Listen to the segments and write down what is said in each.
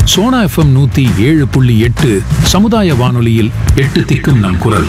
Sona FM நூத்தி ஏழு புள்ளி எட்டு சமுதாய வானொலியில் எட்டு திக்கும் நம் குரல்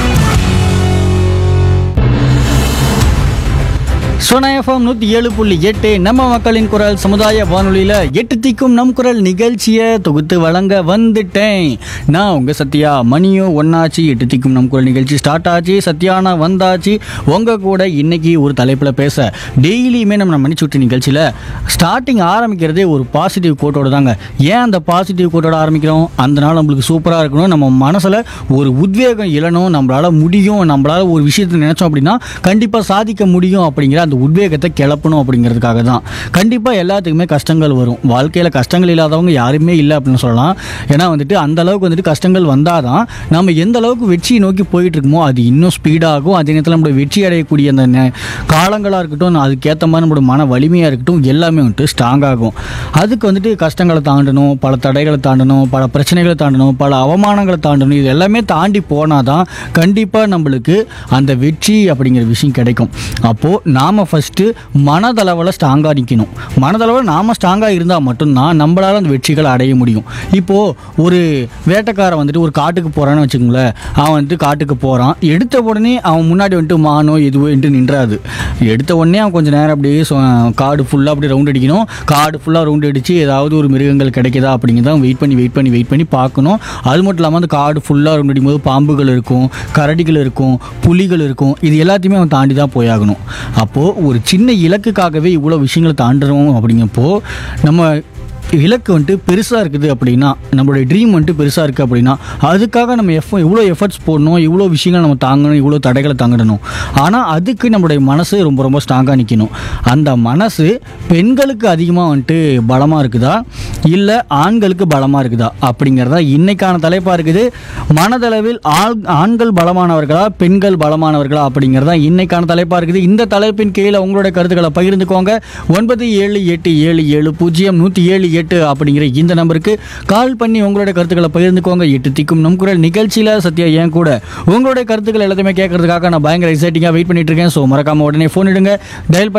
சோனா எஃப்எம் நூற்றி ஏழு புள்ளி எட்டு நம்ம மக்களின் குரல் சமுதாய வானொலியில் எட்டு திக்கும் நம் குரல் நிகழ்ச்சியை தொகுத்து வழங்க வந்துட்டேன் நான் உங்கள் சத்யா மணியும் ஒன்னாச்சு எட்டு திக்கும் நம் குரல் நிகழ்ச்சி ஸ்டார்ட் ஆச்சு சத்யானா வந்தாச்சு உங்கள் கூட இன்னைக்கு ஒரு தலைப்பில் பேச டெய்லியுமே நம்ம மணிச்சுட்டு நிகழ்ச்சியில் ஸ்டார்டிங் ஆரம்பிக்கிறதே ஒரு பாசிட்டிவ் கோட்டோட தாங்க ஏன் அந்த பாசிட்டிவ் கோட்டோட ஆரம்பிக்கிறோம் அந்த நாள் நம்மளுக்கு சூப்பராக இருக்கணும் நம்ம மனசில் ஒரு உத்வேகம் இழணும் நம்மளால் முடியும் நம்மளால் ஒரு விஷயத்தை நினச்சோம் அப்படின்னா கண்டிப்பாக சாதிக்க முடியும் அப்படிங்கிற அந்த உத்வேகத்தை கிளப்பணும் அப்படிங்கிறதுக்காக தான் கண்டிப்பாக எல்லாத்துக்குமே கஷ்டங்கள் வரும் வாழ்க்கையில் கஷ்டங்கள் இல்லாதவங்க யாருமே இல்லை அப்படின்னு சொல்லலாம் ஏன்னா வந்துட்டு அந்த அளவுக்கு வந்துட்டு கஷ்டங்கள் வந்தால் தான் நம்ம எந்த அளவுக்கு வெற்றியை நோக்கி போயிட்டு இருக்கோமோ அது இன்னும் ஸ்பீடாகும் அதே நேரத்தில் நம்மளோட வெற்றி அடையக்கூடிய அந்த நே- காலங்களாக இருக்கட்டும் அதுக்கேற்ற மாதிரி நம்மளோட மன வலிமையாக இருக்கட்டும் எல்லாமே வந்துட்டு ஸ்ட்ராங் ஆகும் அதுக்கு வந்துட்டு கஷ்டங்களை தாண்டணும் பல தடைகளை தாண்டணும் பல பிரச்சனைகளை தாண்டணும் பல அவமானங்களை தாண்டணும் இது எல்லாமே தாண்டி போனால் தான் கண்டிப்பாக நம்மளுக்கு அந்த வெற்றி அப்படிங்கிற விஷயம் கிடைக்கும் அப்போது நாம் ஃபஸ்ட்டு மனதளவில் ஸ்ட்ராங்காக நிற்கணும் மனதளவில் நாம் ஸ்ட்ராங்காக இருந்தால் மட்டும்தான் நம்மளால் அந்த வெற்றிகளை அடைய முடியும் இப்போது ஒரு வேட்டைக்காரன் வந்துட்டு ஒரு காட்டுக்கு போகிறான்னு வச்சுக்கோங்களேன் அவன் வந்துட்டு காட்டுக்கு போகிறான் எடுத்த உடனே அவன் முன்னாடி வந்துட்டு மானோ எதுவோ என்று நின்றாது எடுத்த உடனே அவன் கொஞ்சம் நேரம் அப்படியே சொ- காடு ஃபுல்லாக அப்படியே ரவுண்ட் அடிக்கணும் காடு ஃபுல்லாக ரவுண்ட் அடித்து ஏதாவது ஒரு மிருகங்கள் கிடைக்குதா அப்படிங்கிறத வெயிட் பண்ணி வெயிட் பண்ணி வெயிட் பண்ணி பார்க்கணும் அது மட்டும் இல்லாமல் அந்த காடு ஃபுல்லாக ரவுண்ட் அடிக்கும்போது பாம்புகள் இருக்கும் கரடிகள் இருக்கும் புலிகள் இருக்கும் இது எல்லாத்தையுமே அவன் தாண்டி தான் போயாகணும் அப்போது ஒரு சின்ன இலக்குக்காகவே இவ்வளோ விஷயங்களை தாண்டுறோம் அப்படிங்கப்போ நம்ம இலக்கு வந்துட்டு பெருசாக இருக்குது அப்படின்னா நம்மளுடைய ட்ரீம் வந்துட்டு பெருசாக இருக்குது அப்படின்னா அதுக்காக நம்ம எஃப் இவ்வளோ எஃபர்ட்ஸ் போடணும் இவ்வளோ விஷயங்கள் நம்ம தாங்கணும் இவ்வளோ தடைகளை தாங்கிடணும் ஆனால் அதுக்கு நம்மளுடைய மனசு ரொம்ப ரொம்ப ஸ்ட்ராங்காக நிற்கணும் அந்த மனசு பெண்களுக்கு அதிகமாக வந்துட்டு பலமாக இருக்குதா இல்லை ஆண்களுக்கு பலமாக இருக்குதா அப்படிங்கிறதா இன்னைக்கான தலைப்பாக இருக்குது மனதளவில் ஆள் ஆண்கள் பலமானவர்களா பெண்கள் பலமானவர்களா அப்படிங்கிறதா இன்னைக்கான தலைப்பாக இருக்குது இந்த தலைப்பின் கீழே உங்களுடைய கருத்துக்களை பகிர்ந்துக்கோங்க ஒன்பது ஏழு எட்டு ஏழு ஏழு பூஜ்ஜியம் நூற்றி ஏழு எட்டு அப்படிங்கிற இந்த நம்பருக்கு கால் பண்ணி உங்களுடைய கருத்துக்களை பகிர்ந்துக்கோங்க எட்டு திக்கும் நம் குரல் நிகழ்ச்சியில் சத்யா ஏன் கூட உங்களுடைய கருத்துக்கள் எல்லாத்தையுமே கேட்கறதுக்காக நான் பயங்கர எக்ஸைட்டிங்காக வெயிட் பண்ணிட்டு இருக்கேன் ஸோ மறக்காம உடனே ஃபோன் எடுங்க டயல் பண்ணி